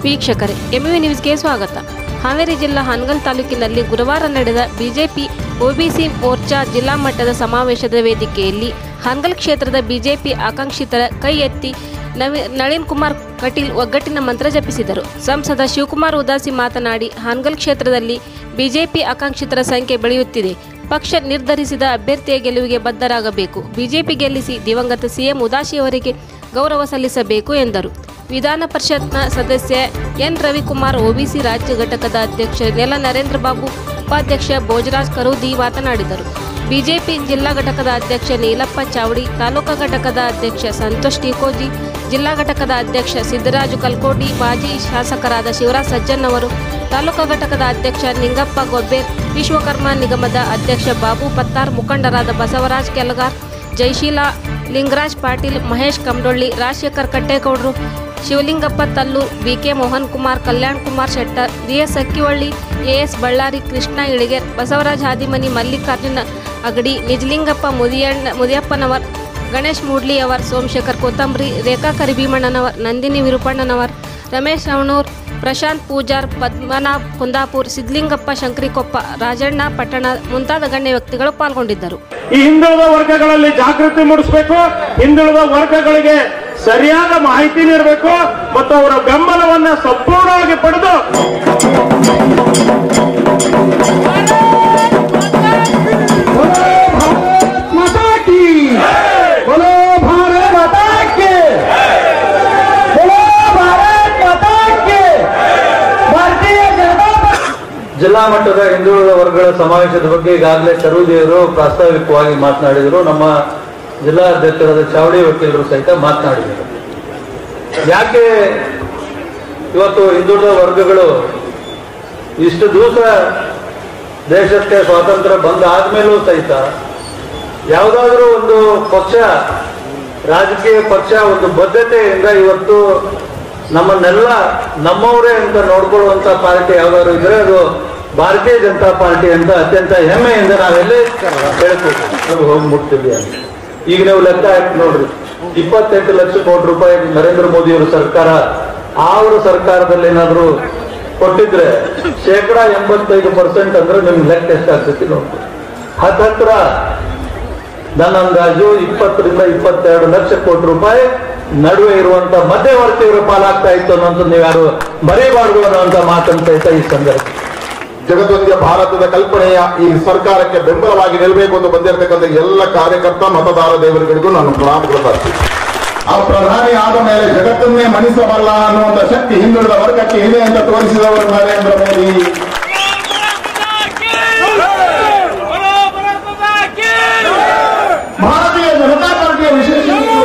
ವೀಕ್ಷಕರೇ ಎಂವಿ ನ್ಯೂಸ್ಗೆ ಸ್ವಾಗತ ಹಾವೇರಿ ಜಿಲ್ಲಾ ಹಾನಗಲ್ ತಾಲೂಕಿನಲ್ಲಿ ಗುರುವಾರ ನಡೆದ ಬಿಜೆಪಿ ಒಬಿಸಿ ಮೋರ್ಚಾ ಜಿಲ್ಲಾ ಮಟ್ಟದ ಸಮಾವೇಶದ ವೇದಿಕೆಯಲ್ಲಿ ಹಾನಗಲ್ ಕ್ಷೇತ್ರದ ಬಿಜೆಪಿ ಆಕಾಂಕ್ಷಿತರ ಕೈ ಎತ್ತಿ ನವಿ ನಳಿನ್ ಕುಮಾರ್ ಕಟೀಲ್ ಒಗ್ಗಟ್ಟಿನ ಮಂತ್ರ ಜಪಿಸಿದರು ಸಂಸದ ಶಿವಕುಮಾರ್ ಉದಾಸಿ ಮಾತನಾಡಿ ಹಾನಗಲ್ ಕ್ಷೇತ್ರದಲ್ಲಿ ಬಿಜೆಪಿ ಆಕಾಂಕ್ಷಿತರ ಸಂಖ್ಯೆ ಬೆಳೆಯುತ್ತಿದೆ ಪಕ್ಷ ನಿರ್ಧರಿಸಿದ ಅಭ್ಯರ್ಥಿಯ ಗೆಲುವಿಗೆ ಬದ್ಧರಾಗಬೇಕು ಬಿಜೆಪಿ ಗೆಲ್ಲಿಸಿ ದಿವಂಗತ ಸಿಎಂ ಉದಾಸಿಯವರಿಗೆ ಗೌರವ ಸಲ್ಲಿಸಬೇಕು ಎಂದರು ವಿಧಾನ ಪರಿಷತ್ನ ಸದಸ್ಯ ಎನ್ ರವಿಕುಮಾರ್ ಒಬಿಸಿ ರಾಜ್ಯ ಘಟಕದ ಅಧ್ಯಕ್ಷ ನೆಲ ನರೇಂದ್ರ ಬಾಬು ಉಪಾಧ್ಯಕ್ಷ ಭೋಜರಾಜ್ ಕರೂದಿ ಮಾತನಾಡಿದರು ಬಿಜೆಪಿ ಜಿಲ್ಲಾ ಘಟಕದ ಅಧ್ಯಕ್ಷ ನೀಲಪ್ಪ ಚಾವಡಿ ತಾಲೂಕಾ ಘಟಕದ ಅಧ್ಯಕ್ಷ ಸಂತೋಷ್ ಟಿಕೋಜಿ ಜಿಲ್ಲಾ ಘಟಕದ ಅಧ್ಯಕ್ಷ ಸಿದ್ದರಾಜು ಕಲ್ಕೋಟಿ ಮಾಜಿ ಶಾಸಕರಾದ ಶಿವರಾಜ್ ಸಜ್ಜನ್ ಅವರು ತಾಲೂಕಾ ಘಟಕದ ಅಧ್ಯಕ್ಷ ನಿಂಗಪ್ಪ ಗೊಬ್ಬೇರ್ ವಿಶ್ವಕರ್ಮ ನಿಗಮದ ಅಧ್ಯಕ್ಷ ಬಾಬು ಪತ್ತಾರ್ ಮುಖಂಡರಾದ ಬಸವರಾಜ್ ಕೆಲಗಾರ್ ಜಯಶೀಲಾ ಲಿಂಗರಾಜ್ ಪಾಟೀಲ್ ಮಹೇಶ್ ಕಮಡೊಳ್ಳಿ ರಾಜಶೇಖರ್ ಕಟ್ಟೇಗೌಡರು Shivalingappa Tallur BK Mohan Kumar Kalyan Kumar Shettar DS Akkivalli AS Ballari Krishna Iliger Basavaraj Hadimani Mallikarjuna Agadi Nijalingappa Mudiyanna Mudiyappanavar Ganesh Moodli ಅವರ್ ಸೋಮಶೇಖರ್ ಕೊತ್ತಂಬರಿ ರೇಖಾ ಕರಿಭೀಮಣ್ಣನವರ್ ನಂದಿನಿ ವಿರುಪಣ್ಣನವರ್ ರಮೇಶ್ ಅವಣೂರ್ ಪ್ರಶಾಂತ್ ಪೂಜಾರ್ ಪದ್ಮನಾಭ್ ಕುಂದಾಪುರ್ ಸಿದ್ಲಿಂಗಪ್ಪ ಶಂಕರಿಕೊಪ್ಪ ರಾಜಣ್ಣ ಪಟ್ಟಣ ಮುಂತಾದ ಗಣ್ಯ ವ್ಯಕ್ತಿಗಳು ಪಾಲ್ಗೊಂಡಿದ್ದರು ಈ ಹಿಂದುಳಿದ ವರ್ಗಗಳಲ್ಲಿ ಜಾಗೃತಿ ಮೂಡಿಸಬೇಕು ಹಿಂದುಳಿದ ವರ್ಗಗಳಿಗೆ ಸರಿಯಾದ ಮಾಹಿತಿ ನೀಡಬೇಕು ಮತ್ತು ಅವರ ಬೆಂಬಲವನ್ನ ಸಂಪೂರ್ಣವಾಗಿ ಪಡೆದು माता की बोलो भारत माता के बोलो भारत माता के भारतीय जनता पार्टी ಜಿಲ್ಲಾ ಮಟ್ಟದ ಹಿಂದುಳಿದ ವರ್ಗಗಳ ಸಮಾವೇಶದ ಬಗ್ಗೆ ಈಗಾಗಲೇ ಕರೂದಿಯವರು ಪ್ರಾಸ್ತಾವಿಕವಾಗಿ ಮಾತನಾಡಿದರು ನಮ್ಮ ಜಿಲ್ಲಾ ಅಧ್ಯಕ್ಷರಾದ ಚಾವಡಿ ವಕೀಲರು ಸಹಿತ ಮಾತನಾಡಿದರು ಯಾಕೆ ಇವತ್ತು ಹಿಂದುಳಿದ ವರ್ಗಗಳು ಇಷ್ಟು ದಿವಸ ದೇಶಕ್ಕೆ ಸ್ವಾತಂತ್ರ್ಯ ಬಂದ ಆದ್ಮೇಲೂ ಸಹಿತ ಯಾವುದಾದ್ರೂ ಒಂದು ಪಕ್ಷ ರಾಜಕೀಯ ಪಕ್ಷ ಒಂದು ಬದ್ಧತೆಯಿಂದ ಇವತ್ತು ನಮ್ಮನ್ನೆಲ್ಲ ನಮ್ಮವರೇ ಅಂತ ನೋಡ್ಕೊಳ್ಳುವಂತ ಪಾರ್ಟಿ ಯಾವ್ದಾದ್ರು ಇದ್ರೆ ಅದು ಭಾರತೀಯ ಜನತಾ ಪಾರ್ಟಿ ಅಂತ ಅತ್ಯಂತ ಹೆಮ್ಮೆಯಿಂದ ನಾವೆಲ್ಲೇ ಹೇಳ್ತೀವಿ ನಾವು ಹೋಗಿ ಮುಟ್ತೀವಿ ಅಂತ ಈಗ ನೀವು ಲೆಕ್ಕ ಹಾಕಿ ನೋಡ್ರಿ ಇಪ್ಪತ್ತೆಂಟು ಲಕ್ಷ ಕೋಟಿ ರೂಪಾಯಿ ನರೇಂದ್ರ ಮೋದಿ ಅವರ ಸರ್ಕಾರ ಅವರ ಸರ್ಕಾರದಲ್ಲಿ ಏನಾದ್ರು ಕೊಟ್ಟಿದ್ರೆ ಶೇಕಡ ಎಂಬತ್ತೈದು ಪರ್ಸೆಂಟ್ ಅಂದ್ರೆ ನಿಮ್ಗೆ ಲೆಕ್ಕ ಎಷ್ಟಾಗ್ತೈತಿ ನೋಡ್ರಿ ಹತ್ತತ್ರ ನನ್ನ ಅಂದಾಜು ಇಪ್ಪತ್ತರಿಂದ ಇಪ್ಪತ್ತೆರಡು ಲಕ್ಷ ಕೋಟಿ ರೂಪಾಯಿ ನಡುವೆ ಇರುವಂತ ಮಧ್ಯವರ್ತಿಯವರು ಪಾಲಾಗ್ತಾ ಇತ್ತು ಅನ್ನೋದು ನೀವ್ಯಾರು ಮರಿಬಾರ್ದು ಅನ್ನುವಂತ ಮಾತನ್ನು ಸಹಿತ ಈ ಸಂದರ್ಭ ಜಗದ್ವಂದ್ಯ ಭಾರತದ ಕಲ್ಪನೆಯ ಈ ಸರ್ಕಾರಕ್ಕೆ ಬೆಂಬಲವಾಗಿ ನಿಲ್ಲಬೇಕು ಅಂತ ಬಂದಿರತಕ್ಕಂಥ ಎಲ್ಲ ಕಾರ್ಯಕರ್ತ ಮತದಾರ ದೇವರುಗಳಿಗೂ ನಾನು ಪ್ರಣಾಮಗಳು ಬರ್ತೀನಿ ಆ ಪ್ರಧಾನಿ ಆದ ಮೇಲೆ ಜಗತ್ತನ್ನೇ ಮಣಿಸಬಲ್ಲ ಅನ್ನುವಂತ ಶಕ್ತಿ ಹಿಂದುಳಿದ ವರ್ಗಕ್ಕೆ ಇದೆ ಅಂತ ತೋರಿಸಿದವರು ನರೇಂದ್ರ ಮೋದಿ ಭಾರತೀಯ ಜನತಾ ಪಾರ್ಟಿಯ ವಿಶೇಷ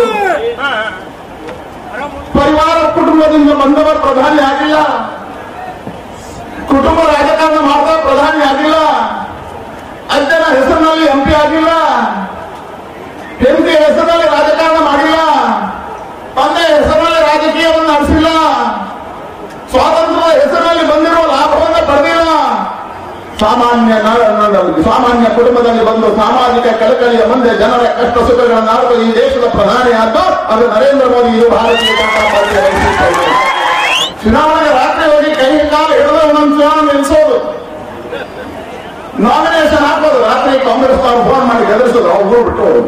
ಪರಿವಾರ ಕುಟುಂಬದಿಂದ ಬಂದವರು ಪ್ರಧಾನಿ ಆಗಿಲ್ಲ ಕುಟುಂಬ ರಾಜಕಾರಣ ಮಾಡಿದ ಪ್ರಧಾನಿ ಆಗಿಲ್ಲ ಅಜ್ಜನ ಹೆಸರಿನಲ್ಲಿ ಎಂಪಿ ಆಗಿಲ್ಲ ಹೆಂಡತಿ ಹೆಸರಿನಲ್ಲಿ ರಾಜಕಾರಣ ಮಾಡಿಲ್ಲ ತಂದೆ ಹೆಸರಿನಲ್ಲಿ ರಾಜಕೀಯವನ್ನು ನಡೆಸಿಲ್ಲ ಸ್ವಾತಂತ್ರ್ಯದ ಹೆಸರಿನಲ್ಲಿ ಬಂದಿರುವ ಲಾಭವನ್ನು ಪಡೆದಿಲ್ಲ ಸಾಮಾನ್ಯ ನ- ನ- ಸಾಮಾನ್ಯ ಕುಟುಂಬದಲ್ಲಿ ಬಂದು ಸಾಮಾಜಿಕ ಕಳಕಳಿಯ ಮುಂದೆ ಜನರ ಕಷ್ಟ ಸುಖಗಳನ್ನು ಅರಿತು ಈ ದೇಶದ ಪ್ರಧಾನಿ ಆದ್ದು ಅದು ನರೇಂದ್ರ ಮೋದಿ ಇದು ಭಾರತೀಯ ಜನತಾ ಪಾರ್ಟಿಯ ವೈಶಿಷ್ಟ್ಯ. ಚುನಾವಣೆ ರಾತ್ರಿ ಹೋಗಿ ಕೈ ಕಾಲು ಹಿಡಿದು ಒಂದೊಂದು ಚುನಾವಣೆ ನಿಲ್ಲಿಸೋದು ನಾಮಿನೇಷನ್ ಹಾಕೋದು ರಾತ್ರಿ ಕಾಂಗ್ರೆಸ್ ಅವರು ಫೋನ್ ಮಾಡಿ ಗೆಲ್ಲಿಸೋದು ಅವ್ರು ಬಿಟ್ಟು ಹೋಗೋದು.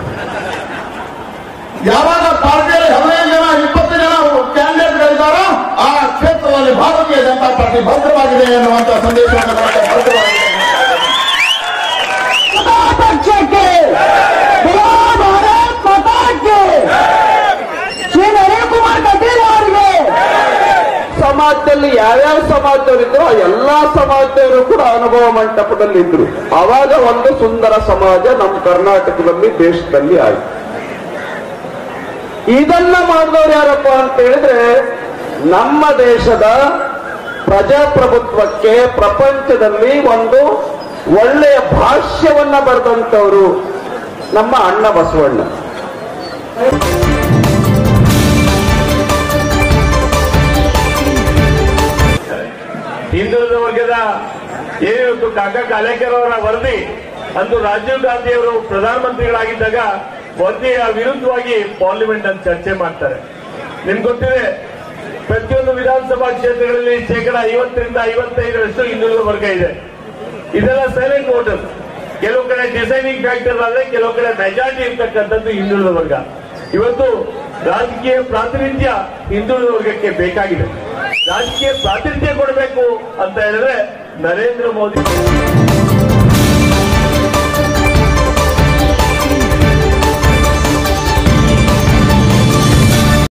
ಯಾವಾಗ ಪಾರ್ಟಿಯಲ್ಲಿ ಹದಿನೈದು ಜನ ಇಪ್ಪತ್ತು ಜನ ಕ್ಯಾಂಡಿಡೇಟ್ಗಳಿದ್ದಾರೋ ಆ ಕ್ಷೇತ್ರದಲ್ಲಿ ಭಾರತೀಯ ಜನತಾ ಪಾರ್ಟಿ ಭದ್ರವಾಗಿದೆ ಎನ್ನುವಂತ ಸಂದೇಶವನ್ನು ಕೊಡುತ್ತೆ, ಭದ್ರವಾಗಿದೆ पक्ष के बोलो भारत माता के श्री नरेंद्र कुमार कಟೀಲ್ ಅವರಿಗೆ ಸಮಾಜದಲ್ಲಿ ಯಾವ್ಯಾವ ಸಮಾಜದವರಿದ್ರು ಆ ಎಲ್ಲಾ ಸಮಾಜದವರು ಕೂಡ ಅನುಭವ ಮಂಟಪದಲ್ಲಿ ಇದ್ರು ಅವಾಗ ಒಂದು ಸುಂದರ ಸಮಾಜ ನಮ್ಮ ಕರ್ನಾಟಕದಲ್ಲಿ ದೇಶದಲ್ಲಿ ಆಯ್ತು ಇದನ್ನ ಮಾಡಿದವ್ರು ಯಾರಪ್ಪ ಅಂತ ಹೇಳಿದ್ರೆ ನಮ್ಮ ದೇಶದ ಪ್ರಜಾಪ್ರಭುತ್ವಕ್ಕೆ ಪ್ರಪಂಚದಲ್ಲಿ ಒಂದು ಒಳ್ಳೆಯ ಭಾಷ್ಯವನ್ನ ಬರೆದಂತವರು ನಮ್ಮ ಅಣ್ಣ ಬಸವಣ್ಣ ಹಿಂದುಳಿದ ವರ್ಗದ ಏನಿವತ್ತು ಕಾಕಾ ಕಾಲೇಕರ್ ಅವರ ವರದಿ ಅಂದು ರಾಜೀವ್ ಗಾಂಧಿ ಅವರು ಪ್ರಧಾನಮಂತ್ರಿಗಳಾಗಿದ್ದಾಗ ವರದಿಯ ವಿರುದ್ಧವಾಗಿ ಪಾರ್ಲಿಮೆಂಟ್ ಅಂತ ಚರ್ಚೆ ಮಾಡ್ತಾರೆ ನಿಮ್ಗೆ ಗೊತ್ತಿದೆ ಪ್ರತಿಯೊಂದು ವಿಧಾನಸಭಾ ಕ್ಷೇತ್ರಗಳಲ್ಲಿ ಶೇಕಡ ಐವತ್ತರಿಂದ ಐವತ್ತೈದರಷ್ಟು ಹಿಂದುಳಿದ ವರ್ಗ ಇದೆ ಇದೆಲ್ಲ ಸೈಲೆಂಟ್ ವೋಟರ್ಸ್ ಕೆಲವು ಕಡೆ ಡಿಸೈನಿಂಗ್ ಫ್ಯಾಕ್ಟರ್ ಆದ್ರೆ ಕೆಲವು ಕಡೆ ಮೆಜಾರಿಟಿ ಇರ್ತಕ್ಕಂಥದ್ದು ಹಿಂದುಳಿದ ವರ್ಗ ಇವತ್ತು ರಾಜಕೀಯ ಪ್ರಾತಿನಿಧ್ಯ ಹಿಂದುಳಿದ ವರ್ಗಕ್ಕೆ ಬೇಕಾಗಿದೆ ರಾಜಕೀಯ ಪ್ರಾತಿನಿಧ್ಯ ಕೊಡಬೇಕು ಅಂತ ಹೇಳಿದ್ರೆ ನರೇಂದ್ರ ಮೋದಿ